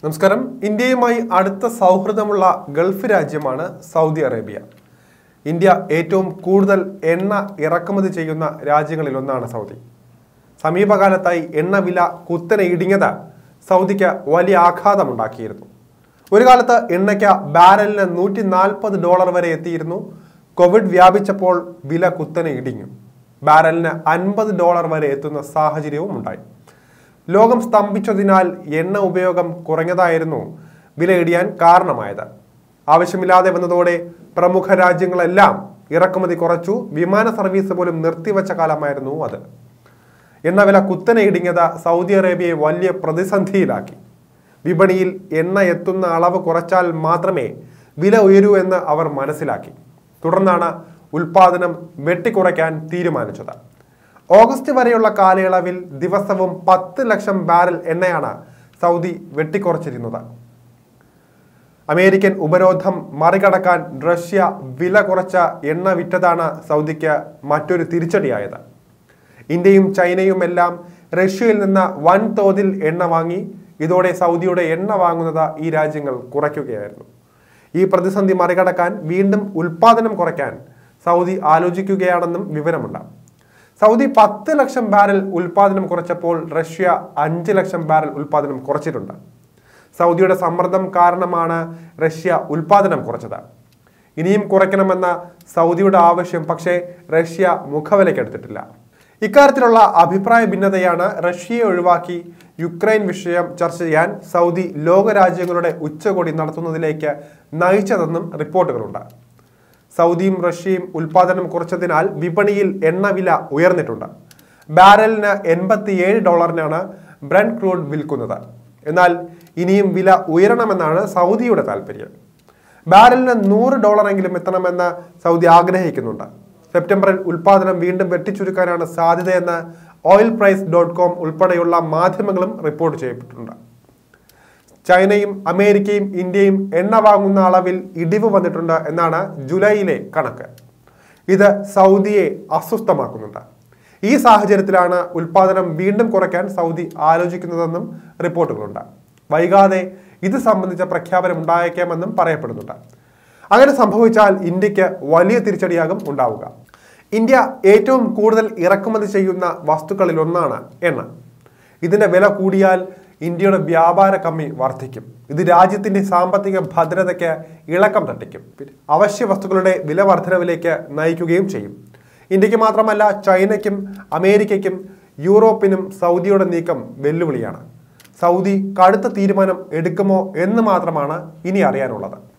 നമസ്കാരം ഇന്ത്യയുമായി അടുത്ത സൗഹൃദമുള്ള ഗൾഫ് രാജ്യമാണ് സൗദി അറേബ്യ ഇന്ത്യ ഏറ്റവും കൂടുതൽ എണ്ണ ഇറക്കുമതി ചെയ്യുന്ന രാജ്യങ്ങളിൽ ഒന്നാണ് സൗദി സമീപകാലത്തായി എണ്ണ വില കുത്തനെ ഇടിഞ്ഞത് സൗദിക്ക് വലിയ ആഘാതമുണ്ടാക്കിയിരുന്നു ഒരു കാലത്ത് എണ്ണയ്ക്ക് ബാരലിന് നൂറ്റി നാൽപ്പത് ഡോളർ വരെ എത്തിയിരുന്നു കോവിഡ് വ്യാപിച്ചപ്പോൾ വില കുത്തനെ ഇടിഞ്ഞു ബാരലിന് അൻപത് ഡോളർ വരെ എത്തുന്ന സാഹചര്യവും ഉണ്ടായി ലോകം സ്തംഭിച്ചതിനാൽ എണ്ണ ഉപയോഗം കുറഞ്ഞതായിരുന്നു വില ഇടിയാൻ കാരണമായത് ആവശ്യമില്ലാതെ വന്നതോടെ പ്രമുഖ രാജ്യങ്ങളെല്ലാം ഇറക്കുമതി കുറച്ചു വിമാന സർവീസ് പോലും നിർത്തിവെച്ച കാലമായിരുന്നു അത് എണ്ണ വില കുത്തനെ ഇടിഞ്ഞത് സൗദി അറേബ്യയെ വലിയ പ്രതിസന്ധിയിലാക്കി വിപണിയിൽ എണ്ണ എത്തുന്ന അളവ് കുറച്ചാൽ മാത്രമേ വില ഉയരൂ എന്ന് അവർ മനസ്സിലാക്കി തുടർന്നാണ് ഉൽപാദനം വെട്ടിക്കുറയ്ക്കാൻ തീരുമാനിച്ചത് ഓഗസ്റ്റ് വരെയുള്ള കാലയളവിൽ ദിവസവും പത്ത് ലക്ഷം ബാരൽ എണ്ണയാണ് സൗദി വെട്ടിക്കുറച്ചിരുന്നത് അമേരിക്കൻ ഉപരോധം മറികടക്കാൻ റഷ്യ വില കുറച്ച എണ്ണ വിറ്റതാണ് സൗദിക്ക് മറ്റൊരു തിരിച്ചടിയായത് ഇന്ത്യയും ചൈനയും എല്ലാം റഷ്യയിൽ നിന്ന് വൻതോതിൽ എണ്ണ വാങ്ങി ഇതോടെ സൗദിയുടെ എണ്ണ വാങ്ങുന്നത് ഈ രാജ്യങ്ങൾ കുറയ്ക്കുകയായിരുന്നു ഈ പ്രതിസന്ധി മറികടക്കാൻ വീണ്ടും ഉൽപാദനം കുറയ്ക്കാൻ സൗദി ആലോചിക്കുകയാണെന്നും വിവരമുണ്ട് സൗദി പത്ത് ലക്ഷം ബാരൽ ഉൽപാദനം കുറച്ചപ്പോൾ റഷ്യ അഞ്ച് ലക്ഷം ബാരൽ ഉൽപാദനം കുറച്ചിട്ടുണ്ട് സൗദിയുടെ സമ്മർദ്ദം കാരണമാണ് റഷ്യ ഉൽപാദനം കുറച്ചത് ഇനിയും കുറയ്ക്കണമെന്ന സൗദിയുടെ ആവശ്യം പക്ഷേ റഷ്യ മുഖവിലക്കെടുത്തിട്ടില്ല ഇക്കാര്യത്തിലുള്ള അഭിപ്രായ ഭിന്നതയാണ് റഷ്യയെ ഒഴിവാക്കി യുക്രൈൻ വിഷയം ചർച്ച ചെയ്യാൻ സൗദി ലോകരാജ്യങ്ങളുടെ ഉച്ചകോടി നടത്തുന്നതിലേക്ക് നയിച്ചതെന്നും റിപ്പോർട്ടുകളുണ്ട് സൗദിയും റഷ്യയും ഉൽപാദനം കുറച്ചതിനാൽ വിപണിയിൽ എണ്ണവില ഉയർന്നിട്ടുണ്ട് ബാരലിന് എൺപത്തിയേഴ് ഡോളറിനാണ് ബ്രണ്ട് ക്രൂഡ് വിൽക്കുന്നത് എന്നാൽ ഇനിയും വില ഉയരണമെന്നാണ് സൗദിയുടെ താല്പര്യം ബാരലിന് നൂറ് ഡോളറെങ്കിലും എത്തണമെന്ന് സൗദി ആഗ്രഹിക്കുന്നുണ്ട് സെപ്റ്റംബറിൽ ഉൽപാദനം വീണ്ടും വെട്ടിച്ചുരുക്കാനാണ് സാധ്യതയെന്ന് ഓയിൽ പ്രൈസ് ഡോട്ട് കോം ഉൾപ്പെടെയുള്ള മാധ്യമങ്ങളും റിപ്പോർട്ട് ചെയ്യപ്പെട്ടിട്ടുണ്ട് ചൈനയും അമേരിക്കയും ഇന്ത്യയും എണ്ണ വാങ്ങുന്ന അളവിൽ ഇടിവ് വന്നിട്ടുണ്ട് എന്നാണ് ജൂലൈയിലെ കണക്ക് ഇത് സൗദിയെ അസ്വസ്ഥമാക്കുന്നുണ്ട് ഈ സാഹചര്യത്തിലാണ് ഉൽപാദനം വീണ്ടും കുറയ്ക്കാൻ സൗദി ആലോചിക്കുന്നതെന്നും റിപ്പോർട്ടുകളുണ്ട് വൈകാതെ ഇത് സംബന്ധിച്ച പ്രഖ്യാപനം ഉണ്ടായേക്കാമെന്നും പറയപ്പെടുന്നുണ്ട് അങ്ങനെ സംഭവിച്ചാൽ ഇന്ത്യക്ക് വലിയ തിരിച്ചടിയാകും ഉണ്ടാവുക ഇന്ത്യ ഏറ്റവും കൂടുതൽ ഇറക്കുമതി ചെയ്യുന്ന വസ്തുക്കളിൽ ഒന്നാണ് എണ്ണ ഇതിന്റെ വില കൂടിയാൽ ഇന്ത്യയുടെ വ്യാപാര കമ്മി വർദ്ധിക്കും ഇത് രാജ്യത്തിന്റെ സാമ്പത്തിക ഭദ്രതയ്ക്ക് ഇളക്കം തട്ടിക്കും അവശ്യ വസ്തുക്കളുടെ വില വർധനവിലേക്ക് നയിക്കുകയും ചെയ്യും ഇന്ത്യക്ക് മാത്രമല്ല ചൈനയ്ക്കും അമേരിക്കയ്ക്കും യൂറോപ്പിനും സൗദിയുടെ നീക്കം വെല്ലുവിളിയാണ് സൗദി കടുത്ത തീരുമാനം എടുക്കുമോ എന്ന് മാത്രമാണ് ഇനി അറിയാനുള്ളത്